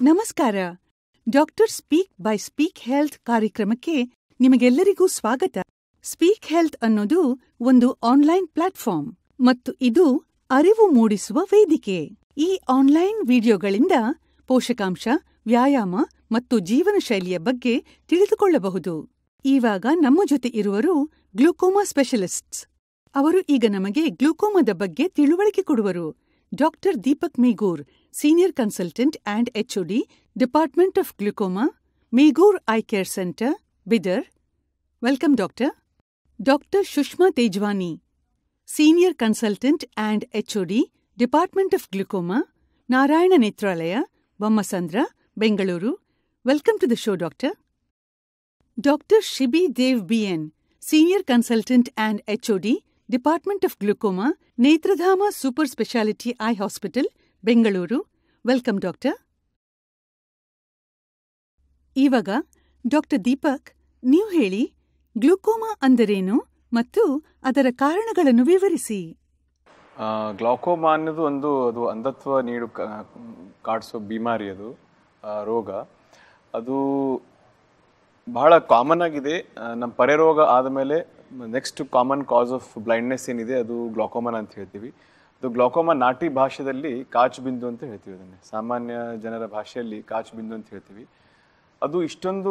ನಮಸ್ಕಾರ doctor speak by speak health ಕಾರ್ಯಕ್ರಮಕ್ಕೆ ನಿಮಗೆಲ್ಲರಿಗೂ ಸ್ವಾಗತ ಸ್ಪೀಕ್ ಹೆಲ್ತ್ ಅನ್ನೋದು ಒಂದು ಆನ್ಲೈನ್ ಪ್ಲಾಟ್ಫಾರ್ಮ್ ಮತ್ತು ಇದು ಅರಿವು ಮೂಡಿಸುವ ವೇದಿಕೆ ಈ ಆನ್ಲೈನ್ ವಿಡಿಯೋಗಳಿಂದ ಪೋಷಕಾಂಶ ವ್ಯಾಯಾಮ ಮತ್ತು ಜೀವನ ಶೈಲಿಯ ಬಗ್ಗೆ ತಿಳಿದುಕೊಳ್ಳಬಹುದು ಇವಾಗ ನಮ್ಮ ಜೊತೆ ಇರುವರು ಗ್ಲೂಕೋಮಾ ಸ್ಪೆಷಲಿಸ್ಟ್ಸ್ ಅವರು ಈಗ ನಮಗೆ ಗ್ಲೂಕೋಮಾದ ಬಗ್ಗೆ ತಿಳುವಳಿಕೆ ಕೊಡುವರು doctor Deepak Megur senior consultant and HOD department of glaucoma Megur eye care centre Bidar welcome doctor doctor Sushma Tejwani senior consultant and HOD department of glaucoma Narayana Nethralaya Bommasandra Bengaluru welcome to the show doctor doctor Shibi Dev BN senior consultant and HOD department of glaucoma Nethradhama super speciality eye hospital Bengaluru welcome doctor ಇವಾಗ doctor Deepak ನೀವು ಹೇಳಿ glaucoma ಅಂದರೇನು ಮತ್ತು ಅದರ ಕಾರಣಗಳನ್ನು ವಿವರಿಸಿ glaucoma ಅನ್ನೋದು ಒಂದು ಅದು ಅಂಧತ್ವ ನೀಡು ಕ- ಕಾಡಿಸೋ ಬಿಮಾರಿ ಅದು ಆ, ರೋಗ ಅದು ಬಹಳ ಕಾಮನ್ ಆಗಿದೆ ಆ, ನಮ್ಮ ಪರೆ ರೋಗ ಆದಮೇಲೆ next common cause of blindness ಏನಿದೆ ಅದು ಗ್ಲಾಕೋಮನ್ ಅಂತ ಹೇಳ್ತೀವಿ ಅದು ಗ್ಲಾಕೋಮಾ ನಾಟಿ ಭಾಷೆಯಲ್ಲಿ ಕಾಚು ಬಿಂದು ಅಂತ ಹೇಳ್ತೀವಿ ಅದನ್ನೇ ಸಾಮಾನ್ಯ ಜನರ ಭಾಷೆಯಲ್ಲಿ ಕಾಚು ಬಿಂದು ಅಂತ ಹೇಳ್ತೀವಿ ಅದು ಇಷ್ಟೊಂದು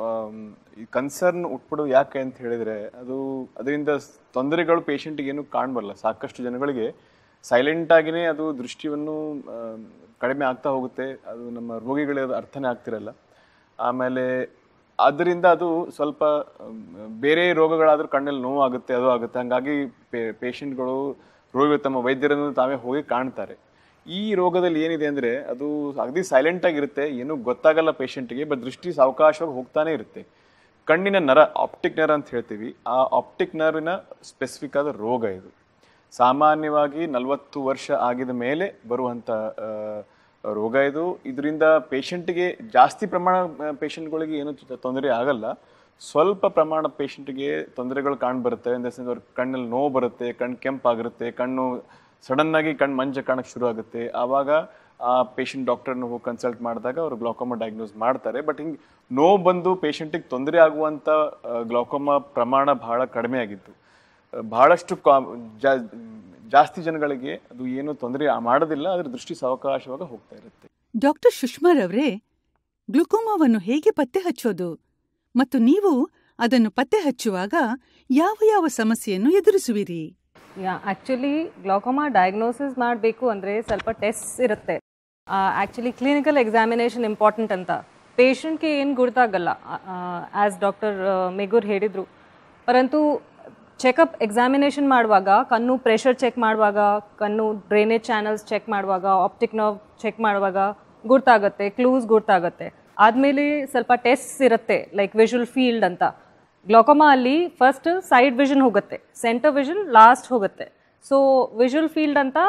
ಕನ್ಸರ್ನ್ ಉಟ್ಬಿಡೋದು ಯಾಕೆ ಅಂತ ಹೇಳಿದ್ರೆ ಅದು ಅದರಿಂದ ತೊಂದರೆಗಳು ಪೇಷಂಟ್ಗೆ ಏನು ಕಾಣಬಲ್ಲ ಸಾಕಷ್ಟು ಜನಗಳಿಗೆ ಸೈಲೆಂಟ್ ಆಗಿನೇ ಅದು ದೃಷ್ಟಿಯನ್ನು ಆಮ್, ಕಡಿಮೆ ಆಗ್ತಾ ಹೋಗುತ್ತೆ ಅದು ನಮ್ಮ ರೋಗಿಗಳಿಗೆ ಅದು ಅರ್ಥನೇ ಆಗ್ತಿರಲ್ಲ ಆಮೇಲೆ ಅದರಿಂದ ಅದು ಸ್ವಲ್ಪ ಆಮ್, ಬೇರೆ ರೋಗಗಳಾದ್ರೂ ಕಣ್ಣಲ್ಲಿ ನೋವು ಆಗುತ್ತೆ ಅದು ಆಗುತ್ತೆ ಹಂಗಾಗಿ ಪೇಷಂಟ್ಗಳು ರೋಗಿಗಳು ತಮ್ಮ ವೈದ್ಯರನ್ನು ತಾವೇ ಹೋಗಿ ಕಾಣ್ತಾರೆ ಈ ರೋಗದಲ್ಲಿ ಏನಿದೆ ಅಂದ್ರೆ ಅದು ಅಗದಿ ಸೈಲೆಂಟ್ ಆಗಿರುತ್ತೆ ಏನೂ ಗೊತ್ತಾಗಲ್ಲ ಪೇಷಂಟ್ಗೆ ಬಟ್ ದೃಷ್ಟಿ ಸಾವಕಾಶವಾಗಿ ಹೋಗ್ತಾನೆ ಇರುತ್ತೆ ಕಣ್ಣಿನ ನರ ಆಪ್ಟಿಕ್ ನರ ಅಂತ ಹೇಳ್ತೀವಿ ಆ ಆಪ್ಟಿಕ್ ನರ್ವಿನ ಸ್ಪೆಸಿಫಿಕ್ ಆದ ರೋಗ ಇದು ಸಾಮಾನ್ಯವಾಗಿ ನಲವತ್ತು ವರ್ಷ ಆಗಿದ ಮೇಲೆ ಬರುವಂಥ ಆ, ರೋಗ ಇದು ಇದರಿಂದ ಪೇಷಂಟ್ಗೆ ಜಾಸ್ತಿ ಪ್ರಮಾಣ ಪೇಷಂಟ್ಗಳಿಗೆ ಏನು ತ- ತೊಂದರೆ ಆಗಲ್ಲ ಸ್ವಲ್ಪ ಪ್ರಮಾಣ ಪೇಷಂಟ್ಗೆ ತೊಂದರೆಗಳು ಕಾಣ್ ಬರುತ್ತೆ ಇನ್ ದ ಸೆನ್ಸ್ ಅವ್ರ ಕಣ್ಣಲ್ಲಿ ನೋವು ಬರುತ್ತೆ ಕಣ್ಣು ಕೆಂಪಾಗಿರುತ್ತೆ ಕಣ್ಣು ಸಡನ್ ಆಗಿ ಕಣ್ಣು ಮಂಜ ಕಾಣಕ್ಕೆ ಶುರು ಆಗುತ್ತೆ ಆವಾಗ ಆ ಪೇಷಂಟ್ ಡಾಕ್ಟರ್ನ ಹೋಗಿ ಕನ್ಸಲ್ಟ್ ಮಾಡಿದಾಗ ಅವರು ಗ್ಲಾಕೋಮಾ ಡಯಾಗ್ನೋಸ್ ಮಾಡ್ತಾರೆ ಬಟ್ ಹಿಂಗೆ ನೋವು ಬಂದು ಪೇಷಂಟಿಗೆ ತೊಂದರೆ ಆಗುವಂಥ ಗ್ಲಾಕೋಮಾ ಪ್ರಮಾಣ ಬಹಳ ಕಡಿಮೆ ಆಗಿತ್ತು ಆ, ಬಹಳಷ್ಟು ಕಾ- ಜಾ- ಜಾಸ್ತಿ ಜನಗಳಿಗೆ ಅದು ಏನು ತೊಂದರೆ ಮಾಡೋದಿಲ್ಲ ಅದ್ರ ದೃಷ್ಟಿ ಸಾವಕಾಶವಾಗಿ ಹೋಗ್ತಾ ಇರುತ್ತೆ ಡಾಕ್ಟರ್ ಸುಷ್ಮಾರವ್ರೇ ಗ್ಲುಕೋಮಾವನ್ನು ಹೇಗೆ ಪತ್ತೆ ಹಚ್ಚೋದು ಮತ್ತು ನೀವು ಅದನ್ನು ಪತ್ತೆ ಹಚ್ಚುವಾಗ ಯಾವ ಯಾವ ಸಮಸ್ಯೆಯನ್ನು ಎದುರಿಸುವಿರಿ ಯಾ ಆ್ಯಕ್ಚುಲಿ ಗ್ಲಾಕೋಮಾ ಡಯಾಗ್ನೋಸಿಸ್ ಮಾಡಬೇಕು ಅಂದರೆ ಸ್ವಲ್ಪ ಟೆಸ್ಟ್ ಇರುತ್ತೆ ಆ್ಯಕ್ಚುಲಿ ಕ್ಲಿನಿಕಲ್ ಎಕ್ಸಾಮಿನೇಷನ್ ಇಂಪಾರ್ಟೆಂಟ್ ಅಂತ ಪೇಷಂಟ್ಗೆ ಏನು ಗುರ್ತಾಗಲ್ಲ ಆ್ಯಸ್ ಡಾಕ್ಟರ್ ಮೇಗೂರ್ ಹೇಳಿದರು ಪರಂತು ಚೆಕಪ್ ಎಕ್ಸಾಮಿನೇಷನ್ ಮಾಡುವಾಗ ಕಣ್ಣು ಪ್ರೆಷರ್ ಚೆಕ್ ಮಾಡುವಾಗ ಕಣ್ಣು ಡ್ರೈನೇಜ್ ಚಾನಲ್ಸ್ ಚೆಕ್ ಮಾಡುವಾಗ ಆಪ್ಟಿಕ್ ನರ್ವ್ ಚೆಕ್ ಮಾಡುವಾಗ ಗುರ್ತಾಗುತ್ತೆ ಕ್ಲೂಸ್ ಗುರ್ತಾಗುತ್ತೆ ಆದಮೇಲೆ ಸ್ವಲ್ಪ ಟೆಸ್ಟ್ಸ್ ಇರುತ್ತೆ ಲೈಕ್ ವಿಜುವಲ್ ಫೀಲ್ಡ್ ಅಂತ ಗ್ಲಾಕೋಮಾ ಅಲ್ಲಿ ಫಸ್ಟ್ ಸೈಡ್ ವಿಷನ್ ಹೋಗುತ್ತೆ ಸೆಂಟರ್ ವಿಷನ್ ಲಾಸ್ಟ್ ಹೋಗುತ್ತೆ ಸೊ ವಿಜುವಲ್ ಫೀಲ್ಡ್ ಅಂತ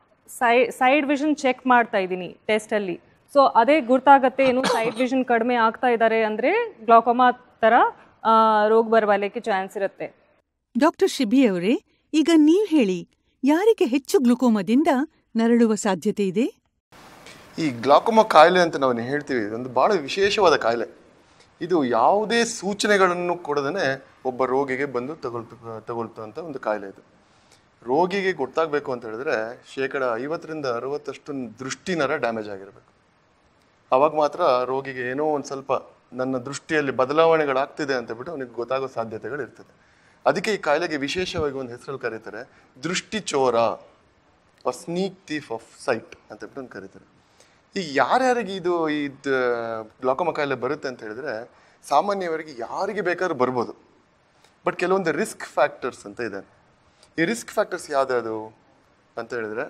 ಸೈ ಸೈಡ್ ವಿಷನ್ ಚೆಕ್ ಮಾಡ್ತಾ ಇದ್ದೀನಿ ಟೆಸ್ಟಲ್ಲಿ ಸೊ ಅದೇ ಗುರ್ತಾಗತ್ತೆ ಏನು ಸೈಡ್ ವಿಷನ್ ಕಡಿಮೆ ಆಗ್ತಾ ಇದ್ದಾರೆ ಅಂದರೆ ಗ್ಲಾಕೋಮಾ ಥರ ಆ, ರೋಗ ಬರಬಲಿಕ್ಕೆ ಚಾನ್ಸ್ ಇರುತ್ತೆ ಡಾಕ್ಟರ್ ಶಿಬಿ ಅವರೇ ಈಗ ನೀವ್ ಹೇಳಿ ಯಾರಿಗೆ ಹೆಚ್ಚು ಗ್ಲುಕೋಮಾದಿಂದ ನರಳುವ ಸಾಧ್ಯತೆ ಇದೆ ಈ ಗ್ಲಾಕೋಮಾ ಕಾಯಿಲೆ ಅಂತ ನಾವು ಹೇಳ್ತೀವಿ ಇದೊಂದು ಬಹಳ ವಿಶೇಷವಾದ ಕಾಯಿಲೆ ಇದು ಯಾವುದೇ ಸೂಚನೆಗಳನ್ನು ಕೊಡದೇ ಒಬ್ಬ ರೋಗಿಗೆ ಬಂದು ತಗೊಳ್ತ ತಗೊಳ್ತಂತ ಒಂದು ಕಾಯಿಲೆ ಇದು ರೋಗಿಗೆ ಗೊತ್ತಾಗಬೇಕು ಅಂತ ಹೇಳಿದ್ರೆ ಶೇಕಡ ಐವತ್ತರಿಂದ ಅರವತ್ತಷ್ಟು ದೃಷ್ಟಿ ನರ ಡ್ಯಾಮೇಜ್ ಆಗಿರಬೇಕು ಅವಾಗ ಮಾತ್ರ ರೋಗಿಗೆ ಏನೋ ಒಂದು ಸ್ವಲ್ಪ ನನ್ನ ದೃಷ್ಟಿಯಲ್ಲಿ ಬದಲಾವಣೆಗಳಾಗ್ತಿದೆ ಅಂತ ಬಿಟ್ಟು ಅವನಿಗೆ ಗೊತ್ತಾಗೋ ಸಾಧ್ಯತೆಗಳು ಇರ್ತದೆ ಅದಕ್ಕೆ ಈ ಕಾಯಿಲೆಗೆ ವಿಶೇಷವಾಗಿ ಒಂದು ಹೆಸರಲ್ಲಿ ಕರೀತಾರೆ ದೃಷ್ಟಿ ಚೋರ ಸ್ನೀಕ್ ಥೀಫ್ ಆಫ್ ಸೈಟ್ ಅಂತ ಬಿಟ್ಟು ಒಂದು ಕರೀತಾರೆ ಈಗ ಯಾರ್ಯಾರಿಗೆ ಇದು ಇದು ಗ್ಲಾಕೋಮಾ ಕಾಯಿಲೆ ಬರುತ್ತೆ ಅಂತ ಹೇಳಿದ್ರೆ ಸಾಮಾನ್ಯವರಿಗೆ ಯಾರಿಗೆ ಬೇಕಾದ್ರೂ ಬರ್ಬೋದು ಬಟ್ ಕೆಲವೊಂದು ರಿಸ್ಕ್ ಫ್ಯಾಕ್ಟರ್ಸ್ ಅಂತ ಇದೆ ಈ ರಿಸ್ಕ್ ಫ್ಯಾಕ್ಟರ್ಸ್ ಯಾವ್ದು ಅಂತ ಹೇಳಿದ್ರೆ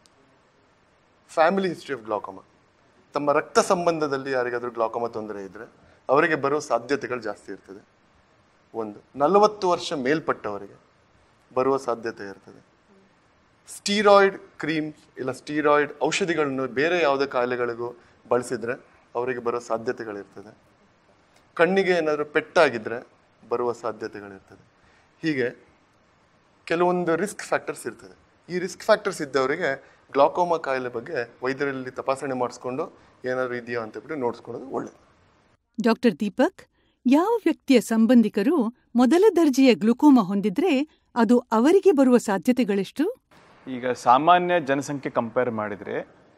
ಫ್ಯಾಮಿಲಿ ಹಿಸ್ಟ್ರಿ ಆಫ್ ಗ್ಲಾಕೋಮಾ ತಮ್ಮ ರಕ್ತ ಸಂಬಂಧದಲ್ಲಿ ಯಾರಿಗಾದ್ರೂ ಗ್ಲಾಕೋಮಾ ತೊಂದರೆ ಇದ್ರೆ ಅವರಿಗೆ ಬರೋ ಸಾಧ್ಯತೆಗಳು ಜಾಸ್ತಿ ಇರ್ತದೆ ಒಂದು ನಲವತ್ತು ವರ್ಷ ಮೇಲ್ಪಟ್ಟವರಿಗೆ ಬರುವ ಸಾಧ್ಯತೆ ಇರ್ತದೆ ಸ್ಟೀರಾಯ್ಡ್ ಕ್ರೀಮ್ಸ್ ಇಲ್ಲ ಸ್ಟೀರಾಯ್ಡ್ ಔಷಧಿಗಳನ್ನು ಬೇರೆ ಯಾವುದೇ ಕಾಯಿಲೆಗಳಿಗೂ ಬಳಸಿದ್ರೆ ಅವರಿಗೆ ಬರೋ ಸಾಧ್ಯತೆಗಳಿರ್ತದೆ ಕಣ್ಣಿಗೆ ಏನಾದರೂ ಪೆಟ್ಟಾಗಿದ್ರೆ ಬರುವ ಸಾಧ್ಯತೆಗಳಿರ್ತದೆ ಹೀಗೆ ಕೆಲವೊಂದು ರಿಸ್ಕ್ ಫ್ಯಾಕ್ಟರ್ಸ್ ಇರ್ತದೆ ಈ ರಿಸ್ಕ್ ಫ್ಯಾಕ್ಟರ್ಸ್ ಇದ್ದವರಿಗೆ ಗ್ಲಾಕೋಮಾ ಕಾಯಿಲೆ ಬಗ್ಗೆ ವೈದ್ಯರಲ್ಲಿ ತಪಾಸಣೆ ಮಾಡಿಸ್ಕೊಂಡು ಏನಾದ್ರು ಇದೆಯಾ ಅಂತ ಬಿಟ್ಟು ನೋಡಿಸ್ಕೊಳ್ಳೋದು ಒಳ್ಳೆಯದು ಡಾಕ್ಟರ್ ದೀಪಕ್ ಯಾವ ವ್ಯಕ್ತಿಯ ಸಂಬಂಧಿಕರು ಮೊದಲ ದರ್ಜೆಯ ಗ್ಲುಕೋಮಾ ಹೊಂದಿದ್ರೆ ಅದು ಅವರಿಗೆ ಬರುವ ಸಾಧ್ಯತೆಗಳೆಷ್ಟು ಈಗ ಸಾಮಾನ್ಯ ಜನಸಂಖ್ಯೆ ಕಂಪೇರ್ ಮಾಡಿದರೆ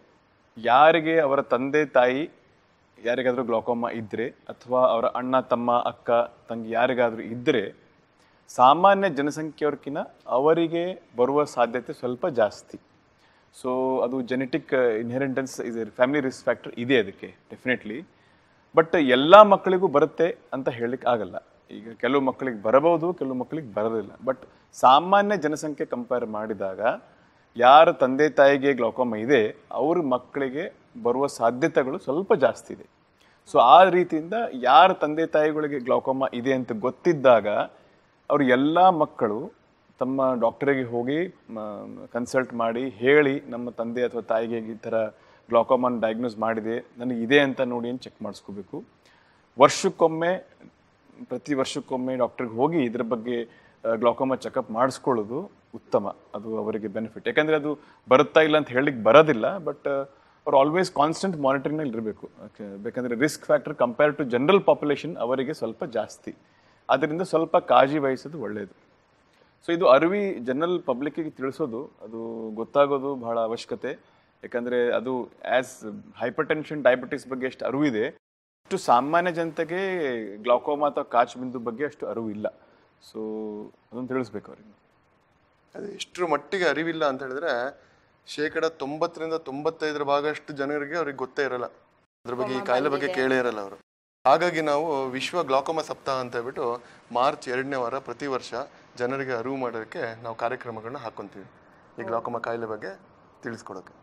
ಯಾರಿಗೆ ಅವರ ತಂದೆ ತಾಯಿ ಯಾರಿಗಾದರೂ ಗ್ಲಾಕೋಮಾ ಇದ್ದರೆ ಅಥವಾ ಅವರ ಅಣ್ಣ ತಮ್ಮ ಅಕ್ಕ ತಂಗಿ ಯಾರಿಗಾದರೂ ಇದ್ದರೆ ಸಾಮಾನ್ಯ ಜನಸಂಖ್ಯೆಯವ್ರಕಿನ್ನ ಅವರಿಗೆ ಬರುವ ಸಾಧ್ಯತೆ ಸ್ವಲ್ಪ ಜಾಸ್ತಿ ಸೊ ಅದು ಜೆನೆಟಿಕ್ ಇನ್ಹೆರಿಟೆನ್ಸ್ ಇದೆ ಫ್ಯಾಮಿಲಿ ರಿಸ್ಕ್ ಫ್ಯಾಕ್ಟರ್ ಇದೆ ಅದಕ್ಕೆ ಡೆಫಿನೆಟ್ಲಿ ಬಟ್ ಎಲ್ಲ ಮಕ್ಕಳಿಗೂ ಬರುತ್ತೆ ಅಂತ ಹೇಳಲಿಕ್ಕೆ ಆಗಲ್ಲ ಈಗ ಕೆಲವು ಮಕ್ಕಳಿಗೆ ಬರಬಹುದು ಕೆಲವು ಮಕ್ಕಳಿಗೆ ಬರೋದಿಲ್ಲ ಬಟ್ ಸಾಮಾನ್ಯ ಜನಸಂಖ್ಯೆ ಕಂಪೇರ್ ಮಾಡಿದಾಗ ಯಾರ ತಂದೆ ತಾಯಿಗೆ ಗ್ಲಾಕೋಮ ಇದೆ ಅವ್ರ ಮಕ್ಕಳಿಗೆ ಬರುವ ಸಾಧ್ಯತೆಗಳು ಸ್ವಲ್ಪ ಜಾಸ್ತಿ ಇದೆ ಸೊ ಆ ರೀತಿಯಿಂದ ಯಾರ ತಂದೆ ತಾಯಿಗಳಿಗೆ ಗ್ಲಾಕೋಮ ಇದೆ ಅಂತ ಗೊತ್ತಿದ್ದಾಗ ಅವ್ರ ಎಲ್ಲ ಮಕ್ಕಳು ತಮ್ಮ ಡಾಕ್ಟರಿಗೆ ಹೋಗಿ ಕನ್ಸಲ್ಟ್ ಮಾಡಿ ಹೇಳಿ ನಮ್ಮ ತಂದೆ ಅಥವಾ ತಾಯಿಗೆ ಈ ಥರ ಗ್ಲಾಕೋಮನ್ ಡಯಾಗ್ನೋಸ್ ಮಾಡಿದೆ ನನಗೆ ಇದೆ ಅಂತ ನೋಡಿ ಅಂತ ಚೆಕ್ ಮಾಡಿಸ್ಕೋಬೇಕು ವರ್ಷಕ್ಕೊಮ್ಮೆ ಪ್ರತಿ ವರ್ಷಕ್ಕೊಮ್ಮೆ ಡಾಕ್ಟ್ರಿಗೆ ಹೋಗಿ ಇದ್ರ ಬಗ್ಗೆ ಗ್ಲಾಕೋಮಾ ಚೆಕಪ್ ಮಾಡಿಸ್ಕೊಳ್ಳೋದು ಉತ್ತಮ ಅದು ಅವರಿಗೆ ಬೆನಿಫಿಟ್ ಯಾಕಂದರೆ ಅದು ಬರುತ್ತಾ ಇಲ್ಲ ಅಂತ ಹೇಳಲಿಕ್ಕೆ ಬರೋದಿಲ್ಲ ಬಟ್ ಅವ್ರು ಆಲ್ವೇಸ್ ಕಾನ್ಸ್ಟೆಂಟ್ ಮಾನಿಟರಿಂಗ್ನಲ್ಲಿ ಇರಬೇಕು ಬೇಕಂದರೆ risk factor compare to general population ಅವರಿಗೆ ಸ್ವಲ್ಪ ಜಾಸ್ತಿ ಅದರಿಂದ ಸ್ವಲ್ಪ ಕಾಳಜಿ ವಹಿಸೋದು ಒಳ್ಳೆಯದು ಸೊ ಇದು ಅರಿವಿ ಜನರಲ್ ಪಬ್ಲಿಕ್ಕಿಗೆ ತಿಳಿಸೋದು ಅದು ಗೊತ್ತಾಗೋದು ಬಹಳ ಅವಶ್ಯಕತೆ ಯಾಕಂದರೆ ಅದು ಆ್ಯಸ್ ಹೈಪರ್ ಟೆನ್ಷನ್ ಡಯಾಬಿಟಿಸ್ ಬಗ್ಗೆ ಎಷ್ಟು ಅರಿವಿದೆ ಅಷ್ಟು ಸಾಮಾನ್ಯ ಜನತೆಗೆ ಗ್ಲಾಕೋಮಾ ಅಥವಾ ಕಾಚ್ ಬಿಂದು ಬಗ್ಗೆ ಅಷ್ಟು ಅರಿವು ಇಲ್ಲ ಸೊ ಅದನ್ನು ತಿಳಿಸ್ಬೇಕು ಅವರಿಗೆ ಅದು ಎಷ್ಟರ ಮಟ್ಟಿಗೆ ಅರಿವಿಲ್ಲ ಅಂತ ಹೇಳಿದ್ರೆ ಶೇಕಡ ತೊಂಬತ್ತರಿಂದ ತೊಂಬತ್ತೈದರ ಭಾಗಷ್ಟು ಜನರಿಗೆ ಅವ್ರಿಗೆ ಗೊತ್ತೇ ಇರಲ್ಲ ಅದ್ರ ಬಗ್ಗೆ ಈ ಕಾಯಿಲೆ ಬಗ್ಗೆ ಕೇಳೇ ಇರಲ್ಲ ಅವರು ಹಾಗಾಗಿ ನಾವು ವಿಶ್ವ ಗ್ಲಾಕೋಮಾ ಸಪ್ತಾಹ ಅಂತ ಹೇಳ್ಬಿಟ್ಟು ಮಾರ್ಚ್ ಎರಡನೇ ವಾರ ಪ್ರತಿ ವರ್ಷ ಜನರಿಗೆ ಅರಿವು ಮಾಡೋಕ್ಕೆ ನಾವು ಕಾರ್ಯಕ್ರಮಗಳನ್ನ ಹಾಕೊಂತೀವಿ ಈ ಗ್ಲಾಕೋಮಾ ಕಾಯಿಲೆ ಬಗ್ಗೆ ತಿಳಿಸ್ಕೊಡೋಕೆ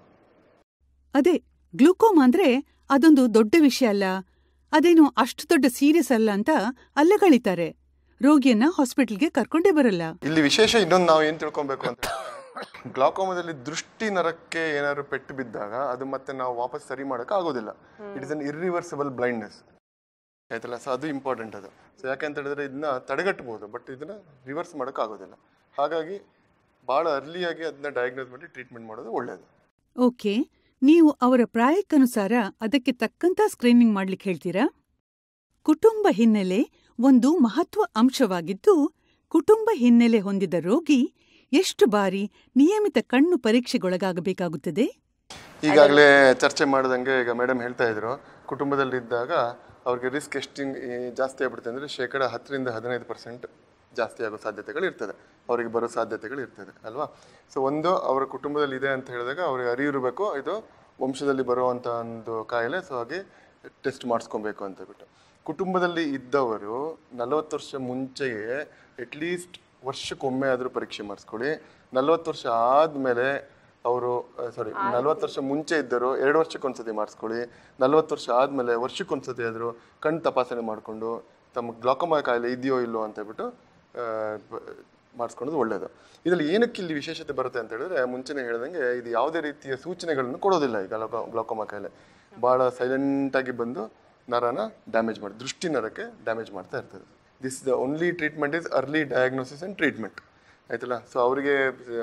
ಅದೇ ಗ್ಲೂಕೋಮಾ ಅಂದ್ರೆ ಅದೊಂದು ದೊಡ್ಡ ವಿಷಯ ಅಲ್ಲ ಅದೇನು ಅಷ್ಟು ದೊಡ್ಡ ಸೀರಿಯಸ್ ಅಲ್ಲ ಅಂತ ಅಲ್ಲಗಳಿತಾರೆ ರೋಗಿಯನ್ನ ಹಾಸ್ಪಿಟಲ್ಗೆ ಕರ್ಕೊಂಡೇ ಬರಲ್ಲ ಇಲ್ಲಿ ವಿಶೇಷ ಇನ್ನೊಂದು ನಾವು ಏನ್ ತಿಳ್ಕೊಬೇಕು ಅಂತ ಗ್ಲಾಕೋಮದಲ್ಲಿ ದೃಷ್ಟಿ ನರಕ್ಕೆ ಏನಾದ್ರು ಪೆಟ್ಟು ಬಿದ್ದಾಗ ಅದು ಮತ್ತೆ ನಾವು ವಾಪಸ್ ಸರಿ ಮಾಡೋಕೆ ಆಗೋದಿಲ್ಲ it is an irreversible blindness ಆಯ್ತಲ್ಲ ಸೊ ಅದು ಇಂಪಾರ್ಟೆಂಟ್ ಅದು ಸೊ ಯಾಕಂತ ಹೇಳಿದ್ರೆ ಇದನ್ನ ತಡೆಗಟ್ಟಬಹುದು ಬಟ್ ಇದನ್ನ ರಿವರ್ಸ್ ಮಾಡೋಕೆ ಆಗೋದಿಲ್ಲ ಹಾಗಾಗಿ ಭಾಳ ಅರ್ಲಿಯಾಗಿ ಅದನ್ನ ಡಯಾಗ್ನೋಸ್ ಮಾಡಿ ಟ್ರೀಟ್ಮೆಂಟ್ ಮಾಡೋದು ಒಳ್ಳೆಯದು ಓಕೆ ನೀವು ಅವರ ಪ್ರಾಯಕ್ಕನುಸಾರ ಅದಕ್ಕೆ ತಕ್ಕಂತ ಸ್ಕ್ರೀನಿಂಗ್ ಮಾಡ್ಲಿಕ್ಕೆ ಹೇಳ್ತೀರಾ ಕುಟುಂಬ ಹಿನ್ನೆಲೆ ಒಂದು ಮಹತ್ವ ಅಂಶವಾಗಿದ್ದು ಕುಟುಂಬ ಹಿನ್ನೆಲೆ ಹೊಂದಿದ ರೋಗಿ ಎಷ್ಟು ಬಾರಿ ನಿಯಮಿತ ಕಣ್ಣು ಪರೀಕ್ಷೆಗೊಳಗಾಗಬೇಕಾಗುತ್ತದೆ ಈಗಾಗಲೇ ಚರ್ಚೆ ಮಾಡ್ದಂಗೆ ಈಗ ಮೇಡಮ್ ಹೇಳ್ತಾ ಇದ್ರು ಕುಟುಂಬದಲ್ಲಿ ಇದ್ದಾಗ ಅವ್ರಿಗೆ ರಿಸ್ಕ್ ಎಷ್ಟು ಜಾಸ್ತಿ ಆಗ್ಬಿಡುತ್ತೆ ಅಂದರೆ ಶೇಕಡ ಹತ್ತರಿಂದ ಹದಿನೈದು ಪರ್ಸೆಂಟ್ ಜಾಸ್ತಿ ಆಗೋ ಸಾಧ್ಯತೆಗಳು ಇರ್ತದೆ ಅವರಿಗೆ ಬರೋ ಸಾಧ್ಯತೆಗಳು ಇರ್ತದೆ ಅಲ್ವಾ ಸೊ ಒಂದು ಅವರ ಕುಟುಂಬದಲ್ಲಿ ಇದೆ ಅಂತ ಹೇಳಿದಾಗ ಅವ್ರಿಗೆ ಅರಿವಿರಬೇಕು ಇದು ವಂಶದಲ್ಲಿ ಬರುವಂಥ ಒಂದು ಕಾಯಿಲೆ ಸೊ ಹಾಗೆ ಟೆಸ್ಟ್ ಮಾಡಿಸ್ಕೊಬೇಕು ಅಂತ ಬಿಟ್ಟು ಕುಟುಂಬದಲ್ಲಿ ಇದ್ದವರು ನಲವತ್ತು ವರ್ಷ ಮುಂಚೆಯೇ ಅಟ್ಲೀಸ್ಟ್ ವರ್ಷಕ್ಕೊಮ್ಮೆ ಆದರೂ ಪರೀಕ್ಷೆ ಮಾಡಿಸ್ಕೊಳ್ಳಿ ನಲವತ್ತು ವರ್ಷ ಆದಮೇಲೆ ಅವರು ಸಾರಿ ನಲ್ವತ್ತು ವರ್ಷ ಮುಂಚೆ ಇದ್ದರು ಎರಡು ವರ್ಷಕ್ಕೊಂದ್ಸತಿ ಮಾಡಿಸ್ಕೊಳ್ಳಿ ನಲ್ವತ್ತು ವರ್ಷ ಆದಮೇಲೆ ವರ್ಷಕ್ಕೊಂದ್ಸತಿ ಆದರೂ ಕಣ್ಣು ತಪಾಸಣೆ ಮಾಡಿಕೊಂಡು ತಮ್ಮ ಗ್ಲಾಕೋಮಾ ಕಾಯಿಲೆ ಇದೆಯೋ ಇಲ್ಲೋ ಅಂತ ಹೇಳ್ಬಿಟ್ಟು ಆ, ಬ- ಮಾಡಿಸ್ಕೊಳ್ಳೋದು ಒಳ್ಳೆಯದು ಇದರಲ್ಲಿ ಏನಕ್ಕೆ ಇಲ್ಲಿ ವಿಶೇಷತೆ ಬರುತ್ತೆ ಅಂತ ಹೇಳಿದ್ರೆ ಮುಂಚೆನೇ ಹೇಳ್ದಂಗೆ ಇದು ಯಾವುದೇ ರೀತಿಯ ಸೂಚನೆಗಳನ್ನು ಕೊಡೋದಿಲ್ಲ ಈ ಗ್ಲಾಕೋ ಗ್ಲಾಕೋಮಾ ಕಾಯಿಲೆ ಭಾಳ ಸೈಲೆಂಟಾಗಿ ಬಂದು ನರನ ಡ್ಯಾಮೇಜ್ ಮಾಡಿ ದೃಷ್ಟಿ ನರಕ್ಕೆ ಡ್ಯಾಮೇಜ್ ಮಾಡ್ತಾ ಇರ್ತದೆ this the only treatment is early diagnosis and treatment ಆಯ್ತಲ್ಲ ಸೊ ಅವರಿಗೆ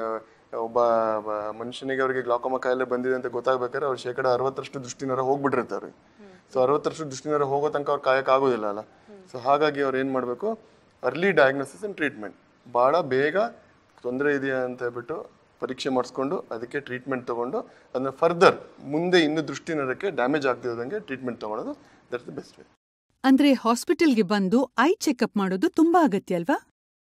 ಒಬ್ಬ ಬ- ಮನುಷ್ಯನಿಗೆ ಅವರಿಗೆ ಗ್ಲಾಕೋಮಾ ಕಾಯಿಲೆ ಬಂದಿದೆ ಅಂತ ಗೊತ್ತಾಗ್ಬೇಕಾದ್ರೆ ಅವ್ರು ಶೇಕಡ ಅರವತ್ತರಷ್ಟು ದೃಷ್ಟಿನರ ಹೋಗ್ಬಿಟ್ಟಿರ್ತಾರೆ ಸೊ ಅರವತ್ತರಷ್ಟು ದೃಷ್ಟಿನರ ಹೋಗೋ ತನಕ ಅವ್ರು ಕಾಯಕ್ಕೆ ಆಗೋದಿಲ್ಲ ಅಲ್ಲ ಸೊ ಹಾಗಾಗಿ ಅವ್ರು ಏನು ಮಾಡಬೇಕು ಅರ್ಲಿ ಡಯಾಗ್ನೋಸಿಸ್ ಆ್ಯಂಡ್ ಟ್ರೀಟ್ಮೆಂಟ್ ಭಾಳ ಬೇಗ ತೊಂದರೆ ಇದೆಯಾ ಅಂತ ಹೇಳ್ಬಿಟ್ಟು ಪರೀಕ್ಷೆ ಮಾಡಿಸ್ಕೊಂಡು ಅದಕ್ಕೆ ಟ್ರೀಟ್ಮೆಂಟ್ ತೊಗೊಂಡು ಅದನ್ನ ಫರ್ದರ್ ಮುಂದೆ ಇನ್ನು ದೃಷ್ಟಿನರಕ್ಕೆ ಡ್ಯಾಮೇಜ್ ಆಗದಿರೋದಂಗೆ ಟ್ರೀಟ್ಮೆಂಟ್ ತೊಗೊಳೋದು ದಟ್ಸ್ ದ ಬೆಸ್ಟ್ ವೇ ಅಂದ್ರೆ ಹಾಸ್ಪಿಟಲ್ಗೆ ಬಂದು ಐ ಚೆಕಪ್ ಮಾಡೋದು ತುಂಬಾ ಅಗತ್ಯ ಅಲ್ವಾ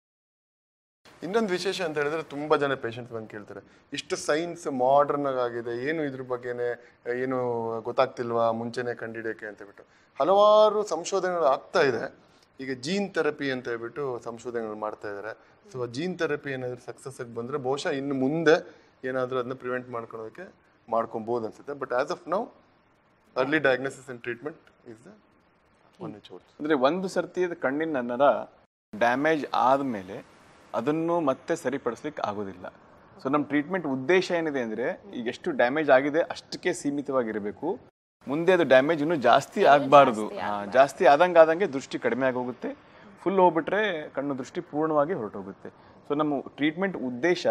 ಇನ್ನೊಂದು ವಿಶೇಷ ಅಂತ ಹೇಳಿದ್ರೆ ತುಂಬಾ ಜನ ಪೇಷಂಟ್ಸ್ ಬಂದು ಕೇಳ್ತಾರೆ ಇಷ್ಟು ಸೈನ್ಸ್ ಮಾಡರ್ನ್ ಆಗಿದೆ ಏನು ಇದ್ರ ಬಗ್ಗೆನೆ ಏನು ಗೊತ್ತಾಗ್ತಿಲ್ವಾ ಮುಂಚೆನೆ ಕಂಡಿಡಿಯೋಕೆ ಅಂತ ಹೇಳ್ಬಿಟ್ಟು ಹಲವಾರು ಸಂಶೋಧನೆಗಳು ಆಗ್ತಾ ಇದೆ ಈಗ ಜೀನ್ ಥೆರಪಿ ಅಂತ ಹೇಳ್ಬಿಟ್ಟು ಸಂಶೋಧನೆಗಳು ಮಾಡ್ತಾ ಇದ್ದಾರೆ ಸೊ ಜೀನ್ ಥೆರಪಿ ಏನಾದರೂ ಸಕ್ಸಸ್ ಆಗಿ ಬಂದರೆ ಬಹುಶಃ ಇನ್ನು ಮುಂದೆ ಏನಾದರೂ ಅದನ್ನ ಪ್ರಿವೆಂಟ್ ಮಾಡ್ಕೊಳ್ಳೋದಕ್ಕೆ ಮಾಡ್ಕೊಬೋದು ಅನ್ಸುತ್ತೆ but as of now early diagnosis and treatment is the one ಚೋರ್ಸ್ ಅಂದರೆ ಒಂದು ಸರ್ತಿ ಅದು ಕಣ್ಣಿನ ನರ ಡ್ಯಾಮೇಜ್ ಆದಮೇಲೆ ಅದನ್ನು ಮತ್ತೆ ಸರಿಪಡಿಸ್ಲಿಕ್ಕೆ ಆಗೋದಿಲ್ಲ ಸೊ ನಮ್ಮ ಟ್ರೀಟ್ಮೆಂಟ್ ಉದ್ದೇಶ ಏನಿದೆ ಅಂದರೆ ಈಗ ಎಷ್ಟು ಡ್ಯಾಮೇಜ್ ಆಗಿದೆ ಅಷ್ಟಕ್ಕೆ ಸೀಮಿತವಾಗಿರಬೇಕು ಮುಂದೆ ಅದು ಡ್ಯಾಮೇಜ್ ಇನ್ನೂ ಜಾಸ್ತಿ ಆಗಬಾರ್ದು ಜಾಸ್ತಿ ಆದಂಗೆ ಆದಂಗೆ ದೃಷ್ಟಿ ಕಡಿಮೆ ಆಗೋಗುತ್ತೆ ಫುಲ್ ಹೋಗ್ಬಿಟ್ರೆ ಕಣ್ಣು ದೃಷ್ಟಿ ಪೂರ್ಣವಾಗಿ ಹೊರಟೋಗುತ್ತೆ ಸೊ ನಮ್ಮ ಟ್ರೀಟ್ಮೆಂಟ್ ಉದ್ದೇಶ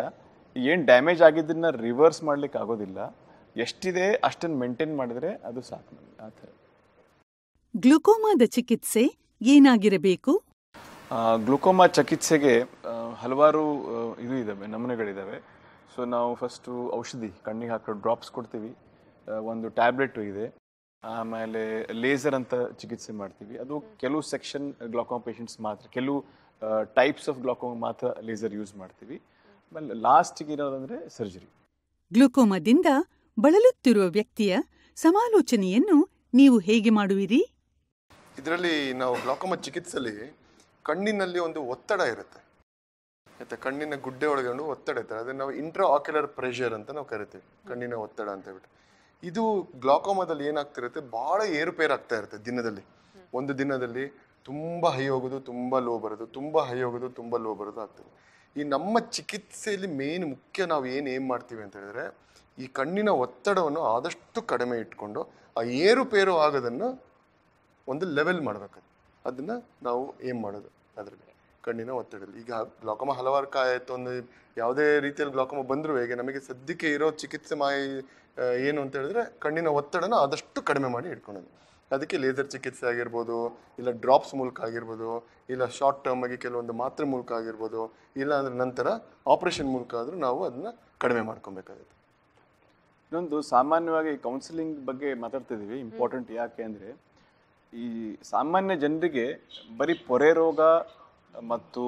ಏನು ಡ್ಯಾಮೇಜ್ ಆಗಿದ್ದನ್ನ ರಿವರ್ಸ್ ಮಾಡ್ಲಿಕ್ಕೆ ಆಗೋದಿಲ್ಲ ಎಷ್ಟಿದೆ ಅಷ್ಟನ್ನು ಮೇಂಟೈನ್ ಮಾಡಿದ್ರೆ ಅದು ಸಾಕು ನಮಗೆ ಆ ಥರ ಗ್ಲುಕೋಮಾದ ಚಿಕಿತ್ಸೆ ಏನಾಗಿರಬೇಕು ಗ್ಲುಕೋಮಾ ಚಿಕಿತ್ಸೆಗೆ ಆ, ಹಲವಾರು ಆ, ಇದು ಇದ್ದಾವೆ ನಮೂನೆಗಳಿದ್ದಾವೆ ಸೊ ನಾವು ಫಸ್ಟು ಔಷಧಿ ಕಣ್ಣಿಗೆ ಹಾಕೋ ಡ್ರಾಪ್ಸ್ ಕೊಡ್ತೀವಿ ಆ, ಒಂದು ಟ್ಯಾಬ್ಲೆಟು ಇದೆ ಆಮೇಲೆ ಲೇಸರ್ ಅಂತ ಚಿಕಿತ್ಸೆ ಮಾಡ್ತೀವಿ ಅದು ಕೆಲವು ಸೆಕ್ಷನ್ ಗ್ಲಾಕೋಮಾ ಪೇಷಂಟ್ಸ್ ಮಾತ್ರ ಕೆಲವು ಟೈಪ್ಸ್ ಆಫ್ ಗ್ಲಾಕೋಮಾ ಮಾತ್ರ ಲೇಸರ್ ಯೂಸ್ ಮಾಡ್ತೀವಿ ಆಮೇಲೆ ಲಾಸ್ಟಿಗೆ ಇರೋದಂದರೆ ಸರ್ಜರಿ ಗ್ಲುಕೋಮಾದಿಂದ ಬಳಲುತ್ತಿರುವ ವ್ಯಕ್ತಿಯ ಸಮಾಲೋಚನೆಯನ್ನು ನೀವು ಹೇಗೆ ಮಾಡುವಿರಿ ಇದರಲ್ಲಿ ನಾವು ಗ್ಲಾಕೋಮ ಚಿಕಿತ್ಸೆಯಲ್ಲಿ ಕಣ್ಣಿನಲ್ಲಿ ಒಂದು ಒತ್ತಡ ಇರುತ್ತೆ ಆಯ್ತಾ ಕಣ್ಣಿನ ಗುಡ್ಡೆ ಒಳಗಡೆ ಒತ್ತಡ ಇರ್ತಾರೆ ಅದನ್ನ ನಾವು ಇಂಟ್ರಾ ಆಕ್ಯುಲರ್ ಪ್ರೆಷರ್ ಅಂತ ನಾವು ಕರಿತೀವಿ ಕಣ್ಣಿನ ಒತ್ತಡ ಅಂತ ಹೇಳ್ಬಿಟ್ಟು ಇದು ಗ್ಲಾಕೋಮದಲ್ಲಿ ಏನಾಗ್ತಿರುತ್ತೆ ಬಹಳ ಏರುಪೇರು ಆಗ್ತಾ ಇರುತ್ತೆ ದಿನದಲ್ಲಿ ಒಂದು ದಿನದಲ್ಲಿ ತುಂಬಾ ಹೈ ಹೋಗೋದು ತುಂಬಾ ಲೋ ಬರೋದು ತುಂಬಾ ಹೈ ಹೋಗೋದು ತುಂಬಾ ಲೋ ಬರೋದು ಆಗ್ತದೆ ಈ ನಮ್ಮ ಚಿಕಿತ್ಸೆಯಲ್ಲಿ ಮೇನ್ ಮುಖ್ಯ ನಾವು ಏನು ಏನ್ ಮಾಡ್ತೀವಿ ಅಂತ ಹೇಳಿದ್ರೆ ಈ ಕಣ್ಣಿನ ಒತ್ತಡವನ್ನು ಆದಷ್ಟು ಕಡಿಮೆ ಇಟ್ಕೊಂಡು ಆ ಏರುಪೇರು ಆಗೋದನ್ನು ಒಂದು ಲೆವೆಲ್ ಮಾಡಬೇಕು ಅದನ್ನ ನಾವು ಏನ್ ಮಾಡೋದು ಅದರಲ್ಲಿ ಕಣ್ಣಿನ ಒತ್ತಡದಲ್ಲಿ ಈಗ ಗ್ಲಾಕೋಮ ಹಲವಾರು ಕಾಯ ಆಯ್ತು ಒಂದು ಯಾವುದೇ ರೀತಿಯಲ್ಲಿ ಗ್ಲಾಕೋಮ ಬಂದರೂ ಹೇಗೆ ನಮಗೆ ಸದ್ಯಕ್ಕೆ ಇರೋ ಚಿಕಿತ್ಸೆ ಮಾಯಿ ಆ, ಏನು ಅಂತ ಹೇಳಿದ್ರೆ ಕಣ್ಣಿನ ಒತ್ತಡನ ಆದಷ್ಟು ಕಡಿಮೆ ಮಾಡಿ ಇಟ್ಕೊಳ್ಳೋದು ಅದಕ್ಕೆ ಲೇಸರ್ ಚಿಕಿತ್ಸೆ ಆಗಿರ್ಬೋದು ಇಲ್ಲ ಡ್ರಾಪ್ಸ್ ಮೂಲಕ ಆಗಿರ್ಬೋದು ಇಲ್ಲ ಶಾರ್ಟ್ ಟರ್ಮ್ ಆಗಿ ಕೆಲವೊಂದು ಮಾತ್ರೆ ಮೂಲಕ ಆಗಿರ್ಬೋದು ಇಲ್ಲ ಅಂದ್ರೆ ನಂತರ ಆಪರೇಷನ್ ಮೂಲಕ ಆದರೂ ನಾವು ಅದನ್ನ ಕಡಿಮೆ ಮಾಡ್ಕೊಬೇಕಾಗುತ್ತೆ ಇನ್ನೊಂದು ಸಾಮಾನ್ಯವಾಗಿ ಕೌನ್ಸಿಲಿಂಗ್ ಬಗ್ಗೆ ಮಾತಾಡ್ತಿದ್ದೀವಿ ಇಂಪಾರ್ಟೆಂಟ್ ಯಾಕೆ ಅಂದರೆ ಈ ಸಾಮಾನ್ಯ ಜನರಿಗೆ ಬರೀ ಪೊರೆ ರೋಗ ಮತ್ತು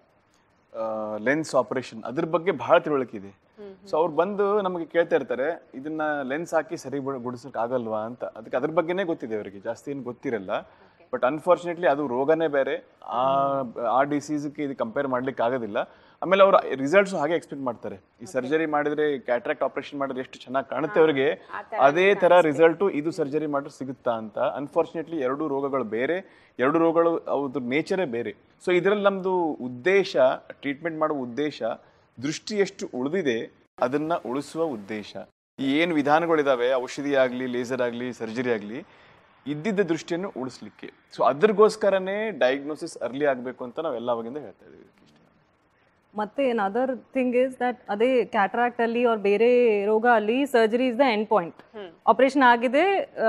ಲೆನ್ಸ್ ಆಪರೇಷನ್ ಅದ್ರ ಬಗ್ಗೆ ಬಹಳ ತಿಳುವಳಿಕೆ ಇದೆ ಸೊ ಅವ್ರು ಬಂದು ನಮಗೆ ಕೇಳ್ತಾ ಇರ್ತಾರೆ ಇದನ್ನ ಲೆನ್ಸ್ ಹಾಕಿ ಸರಿ ಗುಡಿಸಕ್ ಆಗಲ್ವಾ ಅಂತ ಅದಕ್ಕೆ ಅದ್ರ ಬಗ್ಗೆನೇ ಗೊತ್ತಿದೆ ಅವರಿಗೆ ಜಾಸ್ತಿ ಏನು ಗೊತ್ತಿರಲ್ಲ ಬಟ್ ಅನ್ಫಾರ್ಚುನೇಟ್ಲಿ ಅದು ರೋಗನೇ ಬೇರೆ ಆ ಆ ಡಿಸೀಸ್ಗೆ ಇದು ಕಂಪೇರ್ ಮಾಡ್ಲಿಕ್ಕೆ ಆಗೋದಿಲ್ಲ ಆಮೇಲೆ ಅವ್ರು ರಿಸಲ್ಟ್ಸ್ ಹಾಗೆ ಎಕ್ಸ್ಪೆಕ್ಟ್ ಮಾಡ್ತಾರೆ ಈ ಸರ್ಜರಿ ಮಾಡಿದ್ರೆ ಕ್ಯಾಟ್ರಾಕ್ಟ್ ಆಪರೇಷನ್ ಮಾಡಿದ್ರೆ ಎಷ್ಟು ಚೆನ್ನಾಗಿ ಕಾಣುತ್ತೆ ಅವರಿಗೆ ಅದೇ ತರ ರಿಸಲ್ಟು ಇದು ಸರ್ಜರಿ ಮಾಡಿದ್ರೆ ಸಿಗುತ್ತಾ ಅಂತ ಅನ್ಫಾರ್ಚುನೇಟ್ಲಿ ಎರಡು ರೋಗಗಳು ಬೇರೆ ಎರಡು ರೋಗಗಳು ಅವ್ರದ್ದು ನೇಚರೇ ಬೇರೆ ಸೊ ಇದರಲ್ಲಿ ನಮ್ದು ಉದ್ದೇಶ ಟ್ರೀಟ್ಮೆಂಟ್ ಮಾಡುವ ಉದ್ದೇಶ ದೃಷ್ಟಿ ಎಷ್ಟು ಉಳಿದಿದೆ ಅದನ್ನ ಉಳಿಸುವ ಉದ್ದೇಶ ಈ ಏನು ವಿಧಾನಗಳಿದಾವೆ ಔಷಧಿ ಆಗಲಿ ಲೇಸರ್ ಆಗಲಿ ಸರ್ಜರಿ ಆಗಲಿ ಇದ್ದಿದ್ದ ದೃಷ್ಟಿಯನ್ನು ಉಳಿಸ್ಲಿಕ್ಕೆ ಸೊ ಅದ್ರಗೋಸ್ಕರನೇ ಡಯಾಗ್ನೋಸಿಸ್ ಅರ್ಲಿ ಆಗಬೇಕು ಅಂತ ನಾವು ಎಲ್ಲ ಅವಾಗಿಂದ ಹೇಳ್ತಾ ಇದೀವಿ ಮತ್ತೆ ಅದರ್ ಥಿಂಗ್ ಇಸ್ ದಟ್ ಅದೇ ಕ್ಯಾಟ್ರಾಕ್ಟ್ ಅಲ್ಲಿ ಅವ್ರ ಬೇರೆ ರೋಗ ಅಲ್ಲಿ surgery is the end point operation ಆಗಿದೆ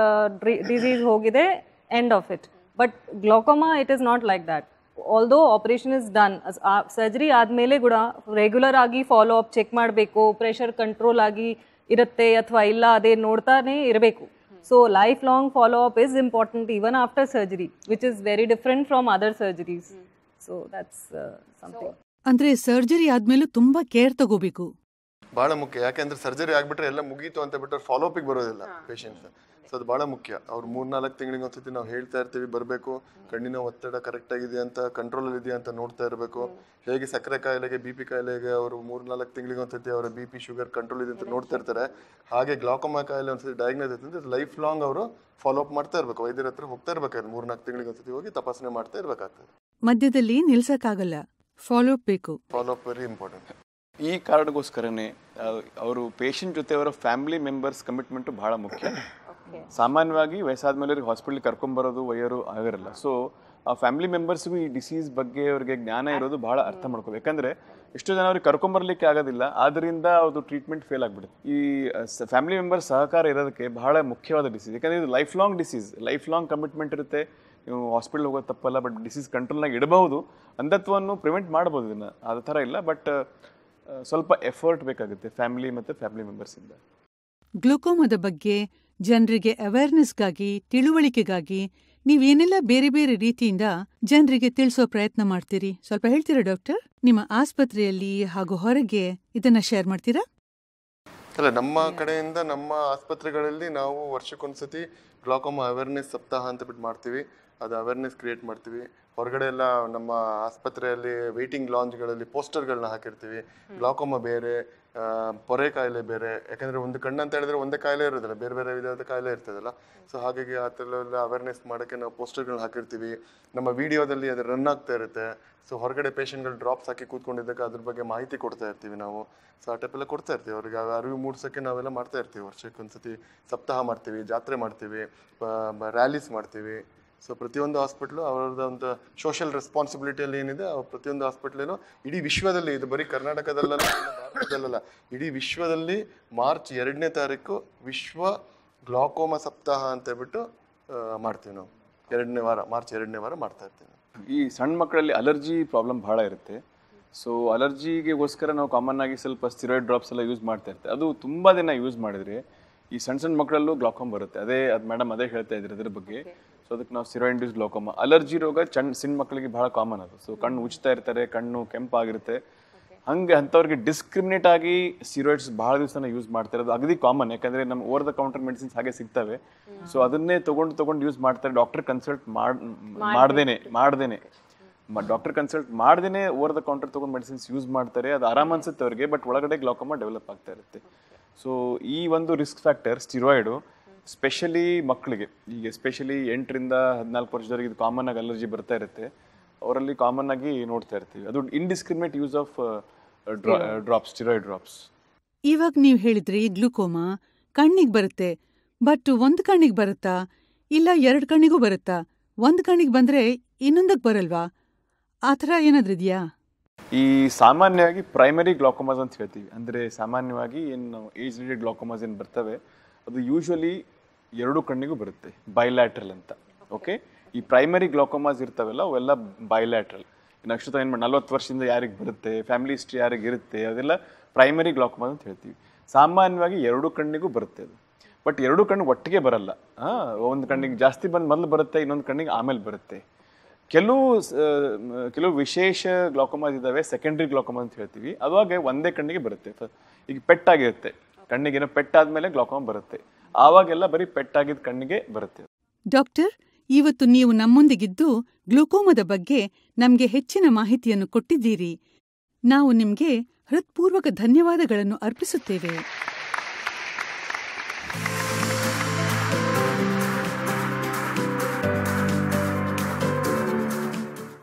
ಡಿಸೀಸ್ ಹೋಗಿದೆ end of it but glaucoma it is not like that although operation is done surgery ಆದಮೇಲೆ ಕೂಡ ರೆಗ್ಯುಲರ್ ಆಗಿ ಫಾಲೋ ಅಪ್ ಚೆಕ್ ಮಾಡಬೇಕು ಪ್ರೆಷರ್ ಕಂಟ್ರೋಲ್ ಆಗಿ ಇರುತ್ತೆ ಅಥವಾ ಇಲ್ಲ ಅದೇ ನೋಡ್ತಾನೆ ಇರಬೇಕು so life long follow up is important even after surgery which is very different from other surgeries so that's something ಅಂದ್ರೆ ಸರ್ಜರಿ ಆದ್ಮೇಲೂ ತುಂಬಾ ಕೇರ್ ತಗೋಬೇಕು ಬಹಳ ಮುಖ್ಯ ಯಾಕೆಂದ್ರೆ ಸರ್ಜರಿ ಆಗ್ಬಿಟ್ರೆ ಎಲ್ಲ ಮುಗೀತು ಅಂತ ಬಿಟ್ಟರೆ ಫಾಲೋ ಅಪಿಗೆ ಬರೋದಿಲ್ಲ ಪೇಷಂಟ್ಸ್ ಸೊ ಅದು ಬಹಳ ಮುಖ್ಯ ಅವ್ರು ಮೂರ್ನಾಲ್ಕು ತಿಂಗಳಿಗೆ ಒಂದ್ಸತಿ ನಾವು ಹೇಳ್ತಾ ಇರ್ತೀವಿ ಬರಬೇಕು ಕಣ್ಣಿನ ಒತ್ತಡ ಕರೆಕ್ಟ್ ಆಗಿದೆ ಅಂತ ಕಂಟ್ರೋಲ್ ಇದೆಯಾ ಅಂತ ನೋಡ್ತಾ ಇರಬೇಕು ಹೇಗೆ ಸಕ್ಕರೆ ಕಾಯಿಲೆಗೆ ಬಿ ಪಿ ಕಾಯಿಲೆಗೆ ಅವರು ಮೂರ್ನಾಲ್ಕು ತಿಂಗಳಿಗೆ ಒಂದ್ಸತಿ ಅವರ ಬಿ ಪಿ ಶುಗರ್ ಕಂಟ್ರೋಲ್ ಇದೆ ಅಂತ ನೋಡ್ತಾ ಇರ್ತಾರೆ ಹಾಗೆ ಗ್ಲಾಕೋಮಾ ಕಾಯಿಲೆ ಒಂದ್ಸತಿ ಡಯಾಗ್ನೋಸ್ ಆಯ್ತು ಅಂದ್ರೆ ಲೈಫ್ ಲಾಂಗ್ ಅವರು ಫಾಲೋ ಅಪ್ ಮಾಡ್ತಾ ಇರ್ಬೇಕು ವೈದ್ಯರ ಹತ್ರ ಹೋಗ್ತಾ ಇರ್ಬೇಕಾದ್ರೆ ಮೂರ್ನಾಲ್ಕು ತಿಂಗಳಿಗೆ ಒಂದ್ಸತಿ ಹೋಗಿ ತಪಾಸಣೆ ಮಾಡ್ತಾ ಇರ್ಬೇಕಾಗ್ತದೆ ಮಧ್ಯದಲ್ಲಿ ನಿಲ್ಸಕ್ಕಾಗಲ್ಲ ಫಾಲೋ ಅಪ್ ಬೇಕು ಫಾಲೋ ಅಪ್ ವೆರಿ ಇಂಪಾರ್ಟೆಂಟ್ ಈ ಕಾರಣಕ್ಕೋಸ್ಕರನೇ ಅವರು ಪೇಷಂಟ್ ಜೊತೆ ಅವರ ಫ್ಯಾಮಿಲಿ ಮೆಂಬರ್ಸ್ ಕಮಿಟ್ಮೆಂಟು ಬಹಳ ಮುಖ್ಯ ಸಾಮಾನ್ಯವಾಗಿ ವಯಸ್ಸಾದ್ಮೇಲೆ ಅವ್ರಿಗೆ ಹಾಸ್ಪಿಟ್ಲಿಗೆ ಕರ್ಕೊಂಬರೋದು ಒಯ್ಯೋರು ಆಗಿರಲ್ಲ ಸೊ ಆ ಫ್ಯಾಮಿಲಿ ಮೆಂಬರ್ಸ್ಗೂ ಈ ಡಿಸೀಸ್ ಬಗ್ಗೆ ಅವ್ರಿಗೆ ಜ್ಞಾನ ಇರೋದು ಬಹಳ ಅರ್ಥ ಮಾಡ್ಕೋಬೇಕು ಯಾಕಂದ್ರೆ ಎಷ್ಟೋ ಜನ ಅವ್ರಿಗೆ ಕರ್ಕೊಂಬರ್ಲಿಕ್ಕೆ ಆಗೋದಿಲ್ಲ ಆದ್ರಿಂದ ಅದು ಟ್ರೀಟ್ಮೆಂಟ್ ಫೇಲ್ ಆಗ್ಬಿಡುತ್ತೆ ಈ ಫ್ಯಾಮಿಲಿ ಮೆಂಬರ್ ಸಹಕಾರ ಇರೋದಕ್ಕೆ ಬಹಳ ಮುಖ್ಯವಾದ ಡಿಸೀಸ್ ಯಾಕಂದ್ರೆ ಇದು life long disease life long commitment ಇರುತ್ತೆ ನೀವು ಹಾಸ್ಪಿಟಲ್ ಹೋಗೋದು ತಪ್ಪಲ್ಲ ಬಟ್ ಡಿಸೀಸ್ ಕಂಟ್ರೋಲ್ನಾಗ ಇಡಬಹುದು ಅಂಧತ್ವವನ್ನು ಪ್ರಿವೆಂಟ್ ಮಾಡ್ಬೋದು ಇದನ್ನ ಆ ಥರ ಇಲ್ಲ ಬಟ್ ಸ್ವಲ್ಪ ಎಫರ್ಟ್ ಬೇಕಾಗುತ್ತೆ ಫ್ಯಾಮಿಲಿ ಮತ್ತು ಫ್ಯಾಮಿಲಿ ಮೆಂಬರ್ಸಿಂದ ಗ್ಲುಕೋಮದ ಬಗ್ಗೆ ಜನರಿಗೆ ಅವೇರ್ನೆಸ್ಗಾಗಿ ತಿಳುವಳಿಕೆಗಾಗಿ ನೀವೇನೆಲ್ಲ ಬೇರೆ ಬೇರೆ ರೀತಿಯಿಂದ ಜನರಿಗೆ ತಿಳಿಸೋ ಪ್ರಯತ್ನ ಮಾಡ್ತೀರಿ ಸ್ವಲ್ಪ ಹೇಳ್ತೀರಾ ಡಾಕ್ಟರ್ ನಿಮ್ಮ ಆಸ್ಪತ್ರೆಯಲ್ಲಿ ಹಾಗೂ ಹೊರಗೆ ಇದನ್ನ ಶೇರ್ ಮಾಡ್ತೀರಾ ಅಲ್ಲ ನಮ್ಮ ಕಡೆಯಿಂದ ನಮ್ಮ ಆಸ್ಪತ್ರೆಗಳಲ್ಲಿ ನಾವು ವರ್ಷಕ್ಕೊಂದ್ಸತಿ ಗ್ಲಾಕೋಮಾ ಅವೇರ್ನೆಸ್ ಸಪ್ತಾಹ ಅಂತ ಬಿಟ್ಟು ಮಾಡ್ತೀವಿ ಅದು ಅವೇರ್ನೆಸ್ ಕ್ರಿಯೇಟ್ ಮಾಡ್ತೀವಿ ಹೊರಗಡೆ ಎಲ್ಲ ನಮ್ಮ ಆಸ್ಪತ್ರೆಯಲ್ಲಿ ವೇಟಿಂಗ್ ಲಾಂಜ್ಗಳಲ್ಲಿ ಪೋಸ್ಟರ್ಗಳನ್ನ ಹಾಕಿರ್ತೀವಿ ಗ್ಲಾಕೋಮಾ ಬೇರೆ ಆ, ಪೊರೆ ಕಾಯಿಲೆ ಬೇರೆ ಯಾಕಂದ್ರೆ ಒಂದು ಕಣ್ಣು ಅಂತ ಹೇಳಿದ್ರೆ ಒಂದೇ ಕಾಯಿಲೆ ಇರೋದಿಲ್ಲ ಬೇರೆ ಬೇರೆ ವಿಧದ ಕಾಯಿಲೆ ಇರ್ತದಲ್ಲ ಸೊ ಹಾಗಾಗಿ ಆ ಥರ ಎಲ್ಲ ಅವೇರ್ನೆಸ್ ಮಾಡೋಕ್ಕೆ ನಾವು ಪೋಸ್ಟರ್ಗಳನ್ನ ಹಾಕಿರ್ತೀವಿ ನಮ್ಮ ವಿಡಿಯೋದಲ್ಲಿ ಅದು ರನ್ ಆಗ್ತಾ ಇರುತ್ತೆ ಸೊ ಹೊರಗಡೆ ಪೇಷಂಟ್ಗಳು ಡ್ರಾಪ್ಸ್ ಹಾಕಿ ಕೂತ್ಕೊಂಡಿದ್ದಕ್ಕೆ ಅದ್ರ ಬಗ್ಗೆ ಮಾಹಿತಿ ಕೊಡ್ತಾ ಇರ್ತೀವಿ ನಾವು ಸೊ ಆ ಟೈಪ್ ಎಲ್ಲ ಕೊಡ್ತಾ ಇರ್ತೀವಿ ಅವ್ರಿಗೆ ಆ ಅರಿವು ಮೂಡ್ಸೋಕ್ಕೆ ನಾವೆಲ್ಲ ಮಾಡ್ತಾ ಇರ್ತೀವಿ ವರ್ಷಕ್ಕೆ ಒಂದ್ಸತಿ ಸಪ್ತಾಹ ಮಾಡ್ತೀವಿ ಜಾತ್ರೆ ಮಾಡ್ತೀವಿ ರ್ಯಾಲೀಸ್ ಮಾಡ್ತೀವಿ ಸೊ ಪ್ರತಿಯೊಂದು ಹಾಸ್ಪಿಟ್ಲು ಅವರದ್ದು ಒಂದು ಸೋಷಿಯಲ್ ರೆಸ್ಪಾನ್ಸಿಬಿಲಿಟಿಯಲ್ಲಿ ಏನಿದೆ ಆ ಪ್ರತಿಯೊಂದು ಹಾಸ್ಪಿಟ್ಲೇನು ಇಡೀ ವಿಶ್ವದಲ್ಲಿ ಇದು ಬರೀ ಕರ್ನಾಟಕದಲ್ಲಲ್ಲ ಇಲ್ಲ ಭಾರತದಲ್ಲಲ್ಲ ಇಡೀ ವಿಶ್ವದಲ್ಲಿ ಮಾರ್ಚ್ ಎರಡನೇ ತಾರೀಕು ವಿಶ್ವ ಗ್ಲಾಕೋಮಾ ಸಪ್ತಾಹ ಅಂತ ಹೇಳ್ಬಿಟ್ಟು ಆ, ಮಾಡ್ತೀವಿ ನಾವು ಎರಡನೇ ವಾರ ಮಾರ್ಚ್ ಎರಡನೇ ವಾರ ಮಾಡ್ತಾ ಇರ್ತೀವಿ ಈ ಸಣ್ಣ ಮಕ್ಕಳಲ್ಲಿ ಅಲರ್ಜಿ ಪ್ರಾಬ್ಲಮ್ ಭಾಳ ಇರುತ್ತೆ ಸೊ ಅಲರ್ಜಿಗೆಗೋಸ್ಕರ ನಾವು ಕಾಮನ್ ಆಗಿ ಸ್ವಲ್ಪ ಸ್ಟಿರಾಯ್ಡ್ ಡ್ರಾಪ್ಸ್ ಎಲ್ಲ ಯೂಸ್ ಮಾಡ್ತಾ ಇರ್ತೀವಿ ಅದು ತುಂಬ ದಿನ ಯೂಸ್ ಮಾಡಿದ್ರೆ ಈ ಸಣ್ಣ ಸಣ್ಣ ಮಕ್ಕಳಲ್ಲೂ ಗ್ಲಾಕೋಮ್ ಬರುತ್ತೆ ಅದೇ ಅದು ಮೇಡಮ್ ಅದೇ ಹೇಳ್ತಾ ಇದ್ರು ಅದ್ರ ಬಗ್ಗೆ ಸೊ ಅದಕ್ಕೆ ನಾವು ಸ್ಟಿರಾಯ್ಡ್ ಇಂಡ್ಯೂಸ್ ಗ್ಲಾಕೋಮ ಅಲರ್ಜಿ ರೋಗ ಚಣ್ಣ ಸಣ್ಣ ಮಕ್ಕಳಿಗೆ ಬಹಳ ಕಾಮನ್ ಅದು ಸೊ ಕಣ್ಣು ಉಜ್ತಾ ಇರ್ತಾರೆ ಕಣ್ಣು ಕೆಂಪಾಗಿರುತ್ತೆ ಹಂಗೆ ಅಂಥವ್ರಿಗೆ ಡಿಸ್ಕ್ರಿಮಿನೇಟ್ ಆಗಿ ಸ್ಟಿರಾಯ್ಡ್ಸ್ ಭಾಳ ದಿವಸ ಯೂಸ್ ಮಾಡ್ತಾ ಇರೋದು ಅಗದಿ ಕಾಮನ್ ಯಾಕಂದ್ರೆ ನಮ್ಮ ಓವರ್ ದ ಕೌಂಟರ್ ಮೆಡಿಸಿನ್ಸ್ ಹಾಗೆ ಸಿಗ್ತವೆ ಸೊ ಅದನ್ನೇ ತಗೊಂಡು ತಗೊಂಡು ಯೂಸ್ ಮಾಡ್ತಾರೆ ಡಾಕ್ಟರ್ ಕನ್ಸಲ್ಟ್ ಮಾಡ್ ಮಾಡ್ದೇನೆ ಮಾಡ್ದೇನೆ ಡಾಕ್ಟರ್ ಕನ್ಸಲ್ಟ್ ಮಾಡ್ದೇನೆ ಓವರ್ ದ ಕೌಂಟರ್ ತಗೊಂಡು ಮೆಡಿಸಿನ್ಸ್ ಯೂಸ್ ಮಾಡ್ತಾರೆ ಅದು ಆರಾಮ್ ಅನ್ಸುತ್ತೆ ಅವ್ರಿಗೆ ಬಟ್ ಒಳಗಡೆ ಗ್ಲಾಕೋಮಾ ಡೆವಲಪ್ ಆಗ್ತಾ ಇರುತ್ತೆ ಸೊ ಈ ಒಂದು ರಿಸ್ಕ್ ಫ್ಯಾಕ್ಟರ್ ಸ್ಟಿರಾಯ್ಡು ಸ್ಪೆಷಲಿ ಮಕ್ಕಳಿಗೆ ಈಗ ಎಸ್ಪೆಷಲಿ ಎಂಟರಿಂದ ಹದಿನಾಲ್ಕು ವರ್ಷದವರೆಗೆ ಇದು ಕಾಮನ್ ಆಗಿ ಅಲರ್ಜಿ ಬರ್ತಾ ಇರುತ್ತೆ ಅವರಲ್ಲಿ ಕಾಮನ್ ಆಗಿ ನೋಡ್ತಾ ಇರ್ತೀವಿ ಅದು indiscriminate use of drops steroid drops ಇವಾಗ ನೀವು ಹೇಳಿದ್ರಿ ಗ್ಲೂಕೋಮಾ ಕಣ್ಣಿಗೆ ಬರುತ್ತೆ ಬಟ್ ಒಂದ್ ಕಣ್ಣಿಗೆ ಬರುತ್ತಾ ಇಲ್ಲ ಎರಡ್ ಕಣ್ಣಿಗೂ ಬರುತ್ತಾ ಒಂದ್ ಕಣ್ಣಿಗೆ ಬಂದ್ರೆ ಇನ್ನೊಂದಕ್ಕೆ ಬರಲ್ವಾ ಆ ಥರ ಏನಾದ್ರೂ ಇದೆಯಾ ಈ ಸಾಮಾನ್ಯವಾಗಿ ಪ್ರೈಮರಿ ಗ್ಲಾಕೋಮಾಸ್ ಅಂತ ಹೇಳ್ತೀವಿ ಅಂದರೆ ಸಾಮಾನ್ಯವಾಗಿ ಏನು ಏಜ್ ರಿಲೇಟೆಡ್ ಗ್ಲಾಕೋಮಾಸ್ ಏನು ಬರ್ತವೆ ಅದು ಯೂಶ್ವಲಿ ಎರಡು ಕಣ್ಣಿಗೂ ಬರುತ್ತೆ ಬೈಲ್ಯಾಟ್ರಲ್ ಅಂತ ಓಕೆ ಈ ಪ್ರೈಮರಿ ಗ್ಲಾಕೋಮಾಸ್ ಇರ್ತಾವೆಲ್ಲ ಅವೆಲ್ಲ ಬೈಲ್ಯಾಟ್ರಲ್ ನಕ್ಷತ್ರ ಏನು ಮಾಡಿ ನಲ್ವತ್ತು ವರ್ಷದಿಂದ ಯಾರಿಗೆ ಬರುತ್ತೆ ಫ್ಯಾಮಿಲಿ ಹಿಸ್ಟ್ರಿ ಯಾರಿಗೆ ಇರುತ್ತೆ ಅದೆಲ್ಲ ಪ್ರೈಮರಿ ಗ್ಲಾಕೋಮಾಸ್ ಅಂತ ಹೇಳ್ತೀವಿ ಸಾಮಾನ್ಯವಾಗಿ ಎರಡು ಕಣ್ಣಿಗೂ ಬರುತ್ತೆ ಅದು ಬಟ್ ಎರಡು ಕಣ್ಣು ಒಟ್ಟಿಗೆ ಬರಲ್ಲ ಒಂದು ಕಣ್ಣಿಗೆ ಜಾಸ್ತಿ ಬಂದು ಮೊದಲು ಬರುತ್ತೆ ಇನ್ನೊಂದು ಕಣ್ಣಿಗೆ ಆಮೇಲೆ ಬರುತ್ತೆ ಕೆಲವು ಸ- ಮ, ಕೆಲವು ವಿಶೇಷ ಗ್ಲಾಕೋಮಾಸ್ ಇದಾವೆ ಸೆಕೆಂಡ್ರಿ ಗ್ಲಾಕೋಮಾ ಅಂತ ಹೇಳ್ತೀವಿ ಅವಾಗ ಒಂದೇ ಕಣ್ಣಿಗೆ ಬರುತ್ತೆ ಫ- ಈಗ ಪೆಟ್ಟಾಗಿರುತ್ತೆ ಕಣ್ಣಿಗೆ ಏನೋ ಪೆಟ್ಟಾದ್ಮೇಲೆ ಗ್ಲಾಕೋಮಾ ಬರುತ್ತೆ ಆವಾಗೆಲ್ಲ ಬರೀ ಪೆಟ್ಟಾಗಿದ್ದ ಕಣ್ಣಿಗೆ ಬರುತ್ತೆ ಡಾಕ್ಟರ್ ಇವತ್ತು ನೀವು ನಮ್ಮೊಂದಿಗಿದ್ದು ಗ್ಲೂಕೋಮದ ಬಗ್ಗೆ ನಮ್ಗೆ ಹೆಚ್ಚಿನ ಮಾಹಿತಿಯನ್ನು ಕೊಟ್ಟಿದ್ದೀರಿ ನಾವು ನಿಮ್ಗೆ ಹೃತ್ಪೂರ್ವಕ ಧನ್ಯವಾದಗಳನ್ನು ಅರ್ಪಿಸುತ್ತೇವೆ